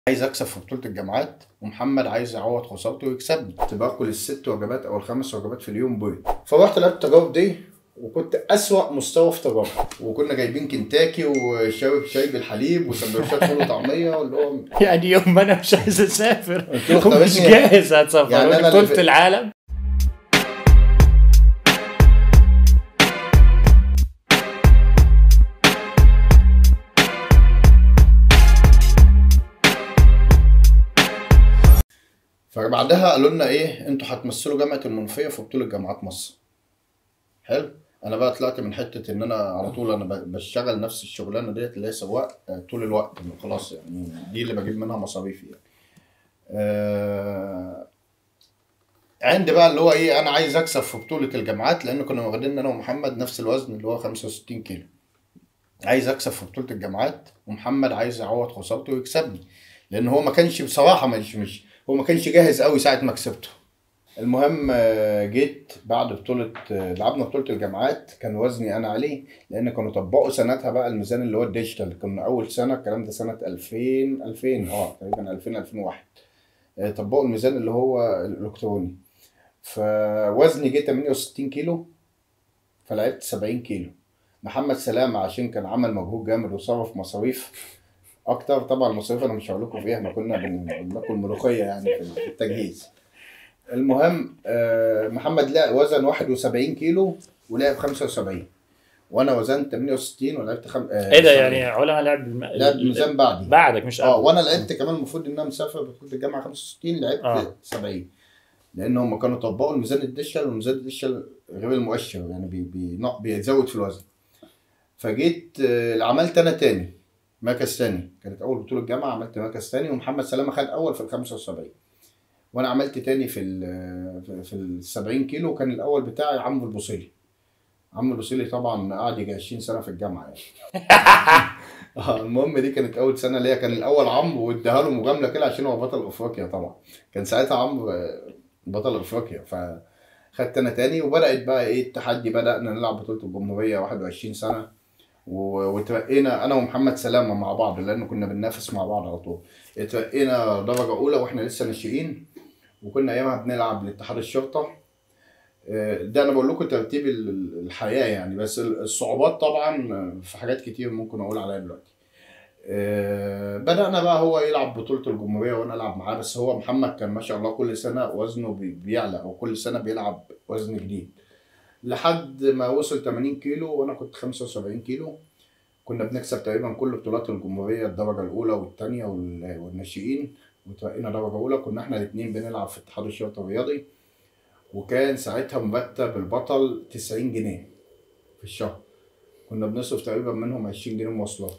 عايز اكسب في بطوله الجامعات ومحمد عايز يعوض خسارته ويكسبني كنت باكل الست وجبات او الخمس وجبات في اليوم بيض فرحت لعبت التجارب دي وكنت اسوأ مستوى في تجارب وكنا جايبين كنتاكي وشاي شاي بالحليب وسندوتشات فول وطعميه واللي هو يعني يوم ما انا مش عايز اسافر قلت له طب ومش إني- جاهز هتسافر يعني أنا يعني اللي بطولة في- العالم فبعدها قالوا لنا ايه انتوا هتمثلوا جامعه المنوفيه في بطوله جامعات مصر حلو انا بقى طلعت من حته ان انا على طول انا ب- بشتغل نفس الشغلانه ديت اللي هي سواق آه، طول الوقت إنه خلاص يعني دي اللي بجيب منها مصاريفي يعني آه عندي بقى اللي هو ايه انا عايز اكسب في بطوله الجامعات لان كنا واخدين انا ومحمد نفس الوزن اللي هو 65 كيلو عايز اكسب في بطوله الجامعات ومحمد عايز يعوض خسارته ويكسبني لان هو ما كانش بصراحه مش مش هو ما كانش جاهز قوي ساعه ما كسبته المهم آه، جيت بعد بطولة آه، لعبنا بطولة الجامعات كان وزني أنا عليه لأن كانوا طبقوا سنتها بقى الميزان اللي هو الديجيتال كنا أول سنة الكلام ده سنة 2000 2000 اه تقريبا 2000 2001 آه، طبقوا الميزان اللي هو الإلكتروني فوزني جه 68 كيلو فلعبت 70 كيلو محمد سلامة عشان كان عمل مجهود جامد وصرف مصاريف اكتر طبعا المصاريف انا مش هقول لكم فيها ما كنا بن- بناكل ملوخيه يعني في في التجهيز المهم آه، محمد لا وزن 71 كيلو ولعب 75 وانا وزنت 68 ولعبت خم... آه، ايه ده 70. يعني علماء لعب الم... لعب ميزان بعدي بعدك مش اه قبل. وانا لعبت كمان المفروض ان انا مسافر بطوله الجامعه 65 لعبت آه. آه. 70 لان هم كانوا طبقوا الميزان الديجيتال والميزان الديجيتال غير المؤشر يعني بي بي بيزود في الوزن فجيت آه، عملت انا تاني مركز تاني كانت اول بطوله جامعه عملت مركز تاني ومحمد سلامه خد اول في ال 75 وانا عملت تاني في ال في- في ال 70 كيلو وكان الاول بتاعي عمرو البوصيلي عمرو البوصيلي طبعا قعد يجي 20 سنه في الجامعه يعني اه المهم دي كانت اول سنه ليا كان الاول عمرو واداها له مجامله كده عشان هو بطل افريقيا طبعا كان ساعتها عمرو آه، بطل افريقيا فخدت انا تاني وبدات بقى ايه التحدي بدانا نلعب بطوله الجمهوريه 21 سنه و- وترقينا انا ومحمد سلامه مع بعض لان كنا بننافس مع بعض على طول اترقينا درجه اولى واحنا لسه ناشئين وكنا ايامها بنلعب لاتحاد الشرطه آه، ده انا بقول لكم ترتيب ال- ال- الحياه يعني بس ال- الصعوبات طبعا في حاجات كتير ممكن اقول عليها دلوقتي آه، بدأنا بقى هو يلعب بطولة الجمهورية وأنا ألعب معاه بس هو محمد كان ما شاء الله كل سنة وزنه بي- بيعلى أو كل سنة بيلعب وزن جديد لحد ما وصل 80 كيلو وأنا كنت 75 كيلو كنا بنكسب تقريبا كل بطولات الجمهورية الدرجة الأولى والثانية والناشئين وترقينا درجة أولى كنا إحنا الاتنين بنلعب في اتحاد الشرطة الرياضي وكان ساعتها مرتب البطل 90 جنيه في الشهر كنا بنصرف تقريبا منهم 20 جنيه مواصلات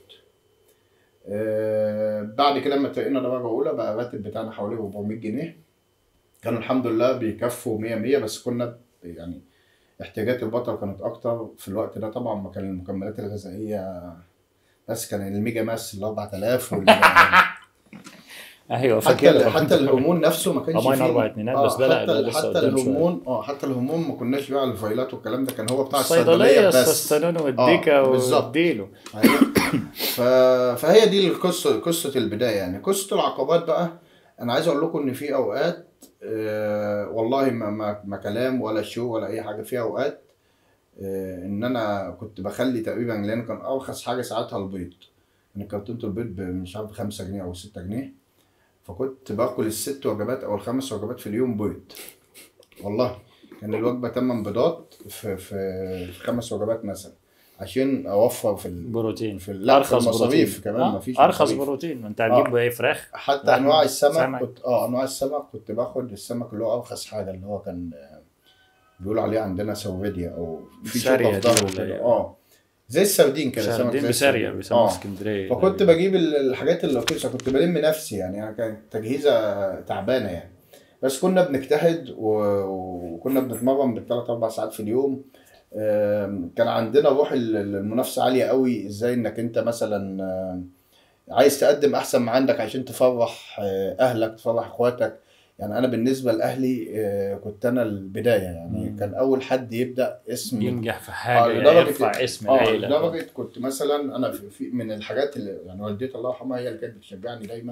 آه، بعد كده لما اترقينا درجة أولى بقى الراتب بتاعنا حوالي 400 جنيه كانوا الحمد لله بيكفوا 100 100 بس كنا يعني احتياجات البطل كانت أكتر في الوقت ده طبعا ما كان المكملات الغذائية بس كان الميجا ماس ال 4000 وال ايوه حتى فاكر حتى الهرمون نفسه ما كانش أمين فيه أربع اتنينات، آه، بس ده لا، حتى ده لسه حتى قدام شوية. الهرمون اه حتى الهرمون ما كناش بقى الفايلات والكلام ده كان هو بتاع الصيدليه الصيدليه بس السستانون والديكا آه، بالظبط. والديلو أيوة. ف... فهي دي القصه قصه البدايه يعني قصه العقبات بقى انا عايز اقول لكم ان في اوقات آه والله ما, ما, ما كلام ولا شو ولا اي حاجه في اوقات آه ان انا كنت بخلي تقريبا لان كان ارخص حاجه ساعتها البيض يعني كرتونه البيض ب- مش عارف 5 جنيه او 6 جنيه فكنت باكل الست وجبات او الخمس وجبات في اليوم بيض والله كان الوجبه 8 بيضات في في في خمس وجبات مثلا عشان اوفر في ال... بروتين في ال- لا، في ارخص المصاريف بروتين كمان آه، مفيش ارخص مصاريف. بروتين ما انت هتجيب ايه فراخ حتى لحمة، انواع السمك سمك. كنت اه انواع السمك كنت باخد السمك اللي هو ارخص حاجه اللي هو كان آه، بيقولوا عليه عندنا سوفيديا او في سارية شوكه في دي ظهره ولا كده إيه؟ اه زي السردين كده سمك سردين زي بسارية السردين. بيسموها آه. اسكندريه فكنت بجيب ال- الحاجات اللي رخيصه كنت بلم نفسي يعني انا كانت تجهيزه تعبانه يعني بس كنا بنجتهد و- وكنا بنتمرن بالثلاث اربع ساعات في اليوم آم، كان عندنا روح ال- المنافسه عاليه قوي ازاي انك انت مثلا آم، عايز تقدم احسن ما عندك عشان تفرح آه، اهلك تفرح اخواتك يعني انا بالنسبه لاهلي آه، كنت انا البدايه يعني مم. كان اول حد يبدا اسم ينجح في آه، حاجه لدرجة- يرفع اسم اه العيله لدرجه كنت مثلا انا في, في من الحاجات اللي يعني والدتي الله يرحمها هي اللي كانت بتشجعني دايما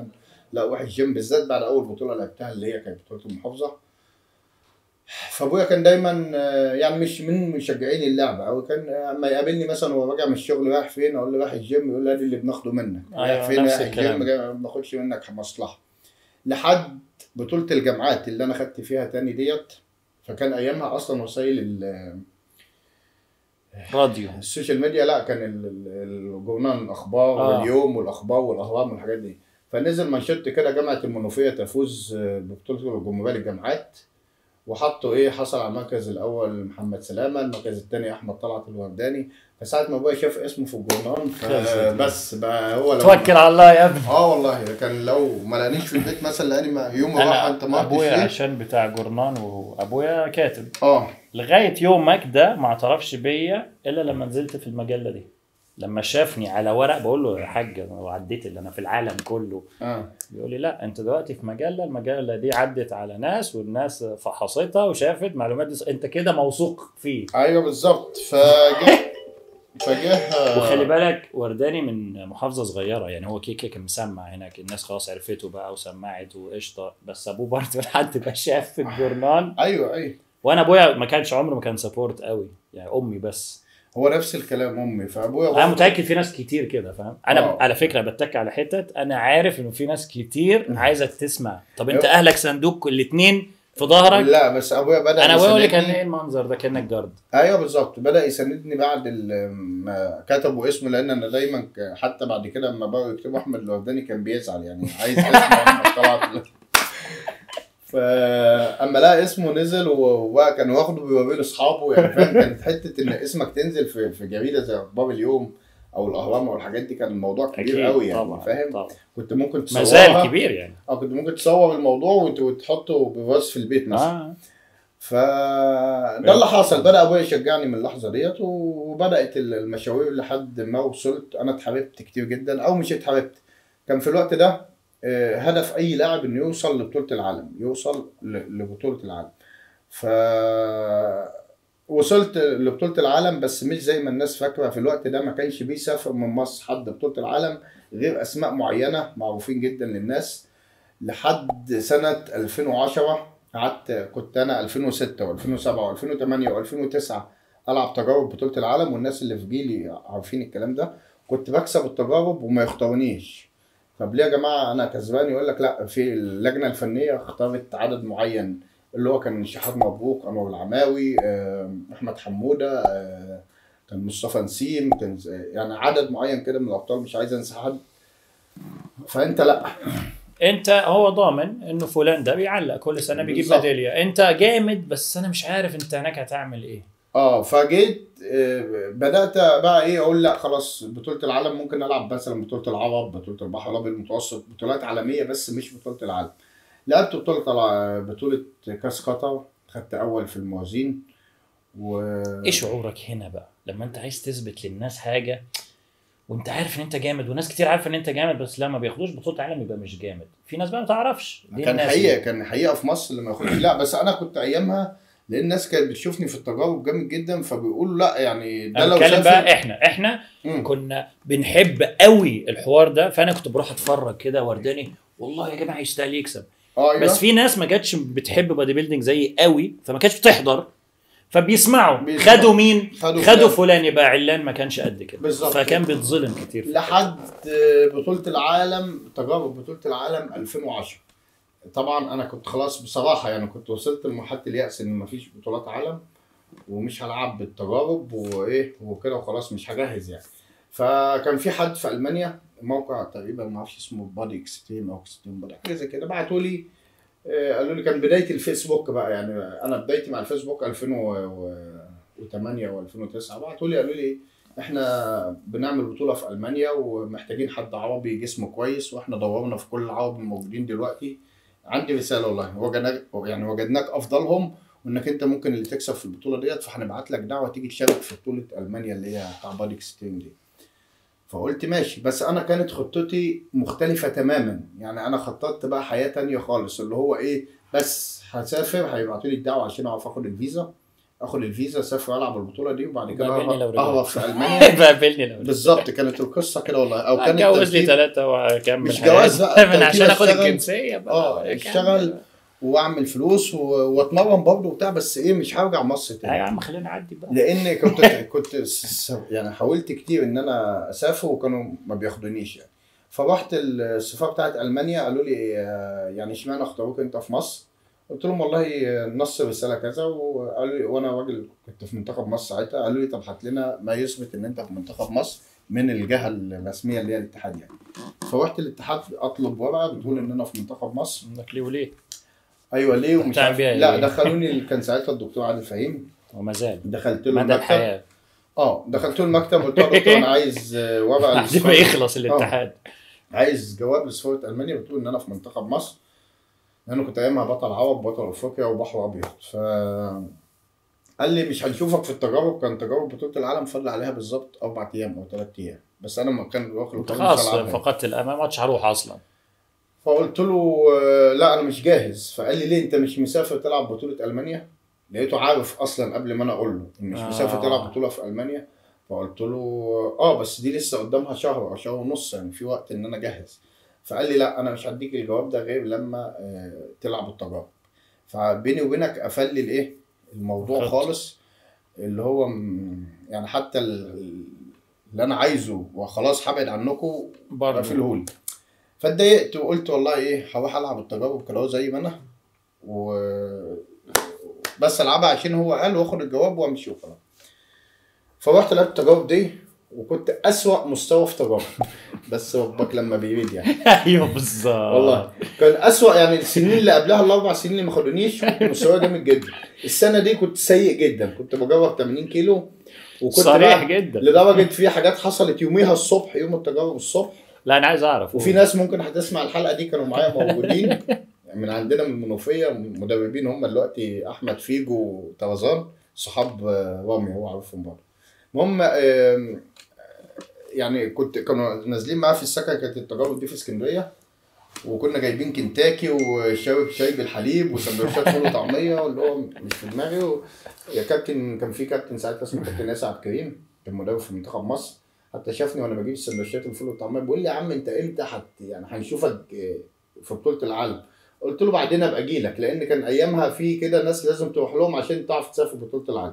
لا وحش جيم بالذات بعد اول بطوله لعبتها اللي هي كانت بطوله المحافظه فابويا كان دايما آه، يعني مش من مشجعين اللعبه او كان اما يقابلني مثلا وهو راجع من الشغل رايح فين اقول له رايح الجيم يقول لي ادي اللي بناخده منك أيوة، رايح فين نفس رايح الكلام. الجيم جاي- ما بناخدش منك مصلحه لحد بطوله الجامعات اللي انا خدت فيها تاني ديت فكان ايامها اصلا وسائل ال- راديو السوشيال ميديا لا كان ال- ال- الجورنال الاخبار آه. واليوم والاخبار والاهرام والحاجات دي فنزل منشط كده جامعه المنوفيه تفوز آه، ببطوله جمهوريه الجامعات وحطوا ايه حصل على المركز الاول محمد سلامه المركز الثاني احمد طلعت الورداني فساعه ما ابويا شاف اسمه في الجورنال خلصت. بس بقى هو لو- توكل على الله يا ابني اه والله كان لو ما لقانيش في البيت مثلا لقاني ما- يوم ما راح انت انا ما ابويا رحتش ليه؟ عشان بتاع جورنان وابويا كاتب اه لغايه يومك ده ما اعترفش بيا الا لما نزلت في المجله دي لما شافني على ورق بقول له يا حاج انا عديت اللي انا في العالم كله اه بيقول لي لا انت دلوقتي في مجله المجله دي عدت على ناس والناس فحصتها وشافت معلومات دي انت كده موثوق فيه ايوه بالظبط فجه فجه وخلي بالك ورداني من محافظه صغيره يعني هو كيكه كان مسمع هناك الناس خلاص عرفته بقى وسمعت وقشطه بس ابوه برضه لحد ما شاف في الجورنال ايوه ايوه وانا ابويا ما كانش عمره ما كان سبورت قوي يعني امي بس هو نفس الكلام امي فابويا انا برضه- متاكد في ناس كتير كده فاهم انا آه. على فكره بتك على حتت انا عارف انه في ناس كتير عايزه تسمع طب انت أيوة. اهلك صندوق الاثنين في ظهرك لا بس ابويا بدا انا بقول لك يساندني. كان ايه المنظر ده كانك جارد ايوه بالظبط بدا يساندني بعد ال- ما كتبوا اسمه لان انا دايما ك- حتى بعد كده لما بقوا يكتبوا احمد الورداني كان بيزعل يعني عايز اسم احمد طلعت فاما لقى اسمه نزل وبقى كان واخده بيوريه لاصحابه يعني فاهم كانت حته ان اسمك تنزل في في جريده زي اخبار اليوم او الاهرام او الحاجات دي كان الموضوع كبير قوي يعني طبعا فاهم طبعا كنت ممكن ما تصورها زال كبير يعني اه كنت ممكن تصور الموضوع وت- وتحطه بفاز في البيت مثلا اه فده اللي حصل بدا ابويا يشجعني من اللحظه ديت وبدات المشاوير لحد ما وصلت انا اتحببت كتير جدا او مش اتحببت كان في الوقت ده آه، هدف اي لاعب انه يوصل لبطوله العالم يوصل ل- لبطوله العالم ف وصلت لبطوله العالم بس مش زي ما الناس فاكره في الوقت ده ما كانش بيسافر من مصر حد بطوله العالم غير اسماء معينه معروفين جدا للناس لحد سنه 2010 قعدت كنت انا 2006 و2007 و2008 و2009 العب تجارب بطوله العالم والناس اللي في جيلي عارفين الكلام ده كنت بكسب التجارب وما يختارونيش طب ليه يا جماعه انا كسبان يقول لك لا في اللجنه الفنيه اختارت عدد معين اللي هو كان شحات مبروك انور العماوي آه، احمد حموده آه، كان مصطفى نسيم كان ز- يعني عدد معين كده من الابطال مش عايز انسى حد فانت لا انت هو ضامن انه فلان ده بيعلق كل سنه بيجيب بالظبط. ميداليه انت جامد بس انا مش عارف انت هناك هتعمل ايه اه فجيت آه، بدات بقى ايه اقول لا خلاص بطوله العالم ممكن العب مثلا بطوله العرب بطوله البحر الابيض المتوسط بطولات عالميه بس مش بطوله العالم لعبت بطوله الع- بطوله كاس قطر خدت اول في الموازين و ايه شعورك هنا بقى لما انت عايز تثبت للناس حاجه وانت عارف ان انت جامد وناس كتير عارفه ان انت جامد بس لما بياخدوش بطوله عالم يبقى مش جامد في ناس بقى ما تعرفش دي كان الناس حقيقه دي. كان حقيقه في مصر لما ياخدش لا بس انا كنت ايامها لان الناس كانت بتشوفني في التجارب جامد جدا فبيقولوا لا يعني ده انا لو بتكلم سافر بقى احنا احنا مم. كنا بنحب قوي الحوار ده فانا كنت بروح اتفرج كده ورداني والله يا جماعه يستاهل يكسب اه ايوه بس في ناس ما كانتش بتحب بودي بيلدينج زي قوي فما كانتش بتحضر فبيسمعوا بيسمعوا. خدوا مين خدوا خدوا فلان. فلان يبقى علان ما كانش قد كده بالظبط. فكان بيتظلم كتير في لحد بطولة العالم تجارب بطولة العالم 2010 طبعا انا كنت خلاص بصراحة يعني كنت وصلت لمرحلة اليأس ان مفيش بطولات عالم ومش هلعب بالتجارب وايه وكده وخلاص مش هجهز يعني فكان في حد في المانيا موقع تقريبا ما اعرفش اسمه بادي اكستريم او اكستريم بادي حاجه زي كده بعتوا لي آه، قالوا لي كان بدايه الفيسبوك بقى يعني انا بدايتي مع الفيسبوك 2008 و2009 بعتوا لي قالوا لي احنا بنعمل بطوله في المانيا ومحتاجين حد عربي جسمه كويس واحنا دورنا في كل العرب الموجودين دلوقتي عندي رساله والله وجدناك يعني وجدناك افضلهم وانك انت ممكن اللي تكسب في البطوله ديت فهنبعت لك دعوه تيجي تشارك في بطوله المانيا اللي هي بتاع بادي اكستريم دي فقلت ماشي بس انا كانت خطتي مختلفه تماما يعني انا خططت بقى حياه تانية خالص اللي هو ايه بس هسافر هيبعتوا لي الدعوه عشان اعرف اخد الفيزا اخد الفيزا اسافر العب البطوله دي وبعد كده قابلني لو أهرب- رجعت. اهرب في المانيا بقابلني لو بالظبط كانت القصه كده والله او كان اتجوز لي الترتيب ثلاثة واكمل مش جواز حياتي. بقى، من عشان الترتيب اخد اشتغل. الجنسية بقى اه أكمل. اشتغل واعمل فلوس و- واتمرن برضه وبتاع بس ايه مش هرجع مصر لا تاني يا عم خلينا نعدي بقى لان كنت كنت س- يعني حاولت كتير ان انا اسافر وكانوا ما بياخدونيش يعني فرحت السفاره بتاعت المانيا قالوا لي آه، يعني اشمعنى اختاروك انت في مصر؟ قلت لهم والله نص رساله كذا وقالوا لي وانا راجل كنت في منتخب مصر ساعتها قالوا لي طب هات لنا ما يثبت ان انت في منتخب مصر من الجهه الرسميه اللي هي الاتحاد يعني فرحت الاتحاد اطلب ورقه بتقول ان انا في منتخب مصر عندك ليه وليه ايوه ليه ومش بتعمل عارف بيها لا إيه؟ دخلوني كان ساعتها الدكتور عادل فهيم وما زال دخلت له مدى المكتب الحياة اه دخلت له المكتب قلت له يا دكتور انا عايز آه، ورقه بعد ما للسفارة. يخلص الاتحاد عايز جواب لسفاره المانيا بتقول ان انا في منتخب مصر لانه كنت ايامها بطل عرب بطل افريقيا وبحر ابيض ف قال لي مش هنشوفك في التجارب كان تجارب بطوله العالم فضل عليها بالظبط اربع ايام او ثلاث ايام بس انا ما كان واخد انت القرار مش خلاص هلعبها. فقدت الامل ما عادش هروح اصلا فقلت له آه، لا انا مش جاهز فقال لي ليه انت مش مسافر تلعب بطوله المانيا لقيته عارف اصلا قبل ما انا اقول له إن مش آه. مسافر تلعب بطوله في المانيا فقلت له اه بس دي لسه قدامها شهر او شهر ونص يعني في وقت ان انا جاهز فقال لي لا انا مش هديك الجواب ده غير لما آه، تلعب التجارب فبيني وبينك قفل لي الايه الموضوع خط. خالص اللي هو م- يعني حتى ال- اللي انا عايزه وخلاص هبعد عنكم برضه قفله لي فاتضايقت وقلت والله ايه هروح العب التجارب كده أهو زي ما انا و بس العبها عشان هو قال واخد الجواب وامشي وخلاص فروحت لعبت التجارب دي وكنت اسوأ مستوى في تجارب بس ربك لما بيريد يعني ايوه بالظبط والله كان اسوأ يعني السنين اللي قبلها الاربع سنين اللي ما خدونيش كنت مستواي جامد جدا السنه دي كنت سيء جدا كنت بجرب 80 كيلو وكنت صريح بقى جدا لدرجه في حاجات حصلت يوميها الصبح يوم التجارب الصبح لا انا عايز اعرف وفي ناس ممكن هتسمع الحلقه دي كانوا معايا موجودين من عندنا من المنوفيه مدربين هم دلوقتي احمد فيجو وطرزان صحاب آه، رامي هو عارفهم برضه المهم آم، يعني كنت كانوا نازلين معايا في السكن كانت التجارب دي في اسكندريه وكنا جايبين كنتاكي وشاي شاي بالحليب وسندوتشات فول وطعميه اللي هو مش في دماغي و... يا كابتن كان في كابتن ساعتها اسمه كابتن ياسر عبد الكريم كان مدرب في منتخب مصر حتى شافني وانا بجيب السندوتشات الفول والطعميه بيقول لي يا عم انت امتى حت يعني هنشوفك آه، في بطوله العالم قلت له بعدين ابقى اجي لك لان كان ايامها في كده ناس لازم تروح لهم عشان تعرف تسافر بطوله العالم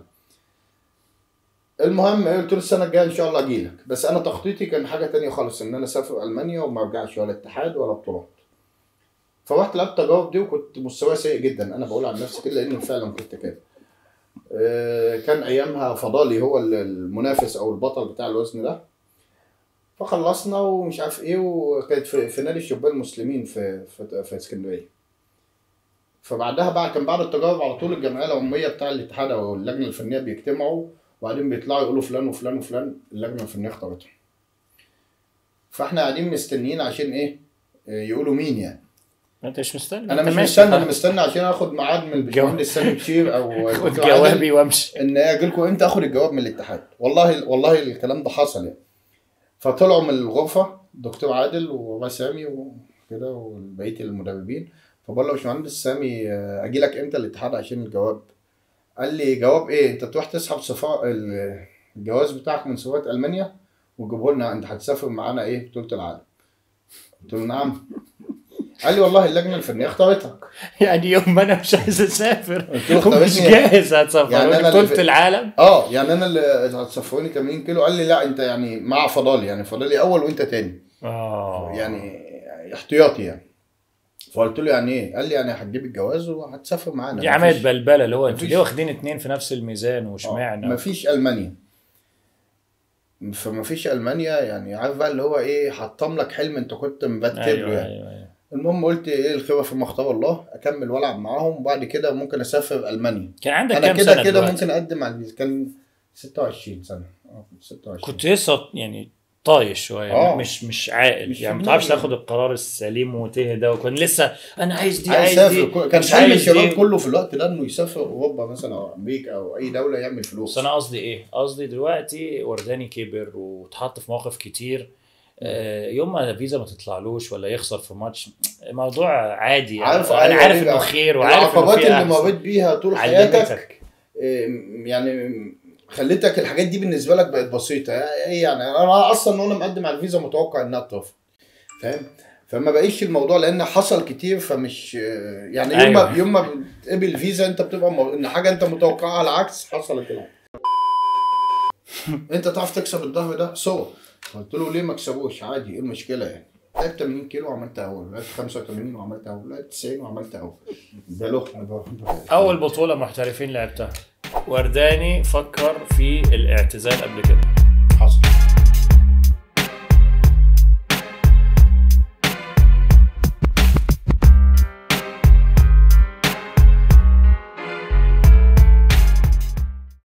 المهم إيه، قلت له السنه الجايه ان شاء الله اجي لك بس انا تخطيطي كان حاجه تانية خالص ان انا اسافر المانيا وما ارجعش ولا اتحاد ولا بطولات فرحت لعبت التجارب دي وكنت مستواي سيء جدا انا بقول عن نفسي كده لان فعلا كنت كده آه، كان ايامها فضالي هو ال- المنافس او البطل بتاع الوزن ده فخلصنا ومش عارف ايه وكانت في, في نادي الشبان المسلمين في في, في اسكندريه فبعدها بقى كان بعد التجارب على طول الجمعيه العموميه بتاع الاتحاد او اللجنه الفنيه بيجتمعوا وبعدين بيطلعوا يقولوا فلان وفلان وفلان اللجنه الفنيه اختارتهم فاحنا قاعدين مستنيين عشان ايه آه، يقولوا مين يعني انت مش مستني انا أنت مش ماشي مستني انا خلاص. مستني عشان اخد ميعاد من الباشمهندس سامي بشير او خد دكتور عادل جوابي وامشي ان اجي لكم امتى اخد الجواب من الاتحاد والله والله الكلام ده حصل يعني فطلعوا من الغرفه دكتور عادل وبابا سامي وكده وبقيه المدربين فبقول له يا باشمهندس سامي آه، اجي لك امتى الاتحاد عشان الجواب قال لي جواب ايه انت تروح تسحب صفاء ال- الجواز بتاعك من سفاره المانيا وتجيبه لنا انت هتسافر معانا ايه بطوله العالم قلت له نعم قال لي والله اللجنه الفنيه اختارتك يعني يوم ما انا مش عايز اسافر قلت له ومش اختارتني جاهز هتسافر يعني يعني أنا اللي بطولة في- العالم اه يعني انا اللي هتسافروني 80 كيلو قال لي لا انت يعني مع فضالي يعني فضالي اول وانت تاني اه يعني احتياطي يعني فقلت له يعني ايه؟ قال لي يعني هتجيب الجواز وهتسافر معانا دي عمليه مفيش- بلبله اللي هو انتوا مفيش- ليه واخدين اتنين في نفس الميزان آه، واشمعنى مفيش المانيا فمفيش المانيا يعني عارف بقى اللي هو ايه حطم لك حلم انت كنت مرتب ايوه له يعني ايوه ايوه المهم قلت ايه الخيره فيما اختار الله اكمل والعب معاهم وبعد كده ممكن اسافر المانيا كان عندك انا كام كده سنه كده دلوقتي؟ ممكن اقدم على الفيزا. كان 26 سنه اه كنت 26 كنت لسه يعني طايش شويه آه. مش مش عاقل مش يعني في ما تعرفش دماغي. تاخد القرار السليم وتهدى وكان لسه انا عايز دي عايز عايز دي يسافر كان مش حلم عايز الشباب دي. كله في الوقت ده انه يسافر اوروبا مثلا او امريكا او اي دوله يعمل بس فلوس انا قصدي ايه؟ قصدي دلوقتي ورداني كبر واتحط في مواقف كتير آه، يوم ما الفيزا ما تطلعلوش ولا يخسر في ماتش موضوع عادي عارف انا أيوة، عارف أيوة. انه خير وعارف انه العقبات في اللي أحسن. مريت بيها طول حياتك علمتك إيه، يعني خليتك الحاجات دي بالنسبه لك بقت بسيطه ايه يعني انا اصلا وانا مقدم على الفيزا متوقع انها ترفض فاهم فما بقيش الموضوع لان حصل كتير فمش يعني يوم ما أيوة. يوم ما بتقبل فيزا انت بتبقى مو... ان حاجه انت متوقعها العكس حصلت العكس انت تعرف تكسب الظهر ده صور قلت له ليه ما كسبوش عادي ايه المشكله يعني لعبت 80 كيلو وعملت اول لعبت 85 وعملت اول لعبت 90 وعملت اول ده له أنا ب- اول بطوله محترفين لعبتها ورداني فكر في الاعتزال قبل كده حصل